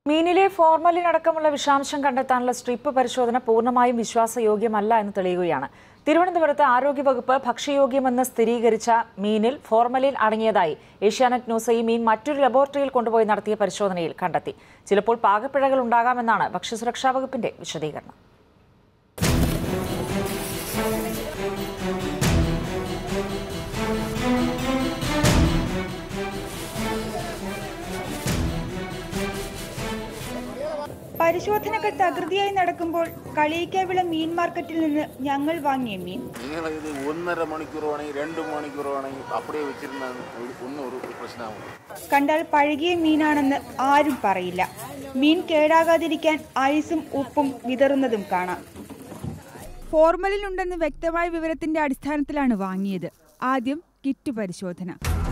മീനിലെ formalin അടക്കമുള്ള വിഷാംശം കണ്ടെത്താനുള്ള സ്ട്രിപ്പ് പരിശോധന പൂർണ്ണമായും വിശ്വാസയോഗ്യമല്ല എന്ന് തെളിയുകയാണ് തിരുവനന്തപുരത്ത് ആരോഗ്യവകുപ്പ് ഭക്ഷ്യയോഗ്യമെന്ന് സ്ഥിരീകരിച്ച മീനിൽ ഫോർമലിൻ അടങ്ങിയതായി ഏഷ്യാനെറ്റ് ന്യൂസ് ഈ മീൻ മറ്റൊരു ലബോറട്ടറിയിൽ കൊണ്ടുപോയി നടത്തിയ പരിശോധനയിൽ കണ്ടെത്തി ചിലപ്പോൾ പാകപ്പിഴകൾ ഉണ്ടാകാമെന്നാണ് ഭക്ഷ്യസുരക്ഷാ വകുപ്പിന്റെ വിശദീകരണം പരിശോധനകൾ തകൃതിയായി നടക്കുമ്പോൾ കളിയിക്കാവിള മീൻ മാർക്കറ്റിൽ നിന്ന് ഞങ്ങൾ വാങ്ങിയ മീൻ നിങ്ങൾ ഇത് ഒന്നര മണിക്കൂർ വേണമെങ്കിൽ രണ്ട് മണിക്കൂർ വേണമെങ്കിൽ அப்படியே வச்சிருந்தாங்க ஒன்றும் ஒரு பிரச்சனை കണ്ടാൽ പഴകിയ മീനാണെന്ന് ആരും പറയില്ല മീൻ കേടാകാതിരിക്കാൻ ഐസും ഉപ്പും വിതറുന്നതും കാണാം ഫോർമലിൻ ഉണ്ടെന്ന് വ്യക്തമായ വിവരത്തിന്റെ അടിസ്ഥാനത്തിലാണ് വാങ്ങിയത് ആദ്യം കിറ്റ് പരിശോധന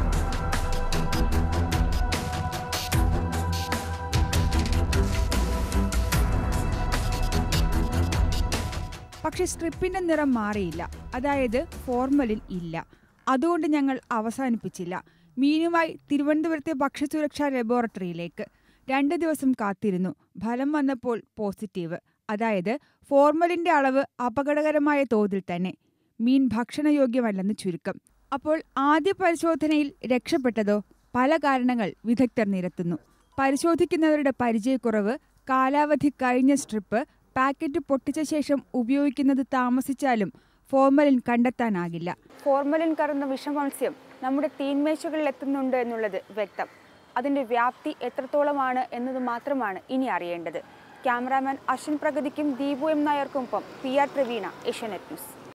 പക്ഷെ സ്ട്രിപ്പിന്റെ നിറം മാറിയില്ല അതായത് ഫോർമലിൻ ഇല്ല അതുകൊണ്ട് ഞങ്ങൾ അവസാനിപ്പിച്ചില്ല മീനുമായി തിരുവനന്തപുരത്തെ ഭക്ഷ്യസുരക്ഷാ ലബോറട്ടറിയിലേക്ക് രണ്ട് ദിവസം കാത്തിരുന്നു ഫലം വന്നപ്പോൾ പോസിറ്റീവ് അതായത് ഫോർമലിന്റെ അളവ് അപകടകരമായ തോതിൽ തന്നെ മീൻ ഭക്ഷണയോഗ്യമല്ലെന്ന് ചുരുക്കം അപ്പോൾ ആദ്യ പരിശോധനയിൽ രക്ഷപ്പെട്ടതോ പല കാരണങ്ങൾ വിദഗ്ധർ നിരത്തുന്നു പരിശോധിക്കുന്നവരുടെ പരിചയക്കുറവ് കാലാവധി കഴിഞ്ഞ സ്ട്രിപ്പ് പാക്കറ്റ് പൊട്ടിച്ച ശേഷം ഉപയോഗിക്കുന്നത് താമസിച്ചാലും ഫോർമലിൻ കണ്ടെത്താനാകില്ല ഫോർമലിൻ കറന്ന വിഷമത്സ്യം നമ്മുടെ തീന്മേശകളിൽ എത്തുന്നുണ്ട് എന്നുള്ളത് വ്യക്തം അതിന്റെ വ്യാപ്തി എത്രത്തോളമാണ് എന്നത് മാത്രമാണ് ഇനി അറിയേണ്ടത് ക്യാമറാമാൻ അശ്വിൻ പ്രഗതിക്കും ദീപു എം നായർക്കൊപ്പം P R Praveena Asianet news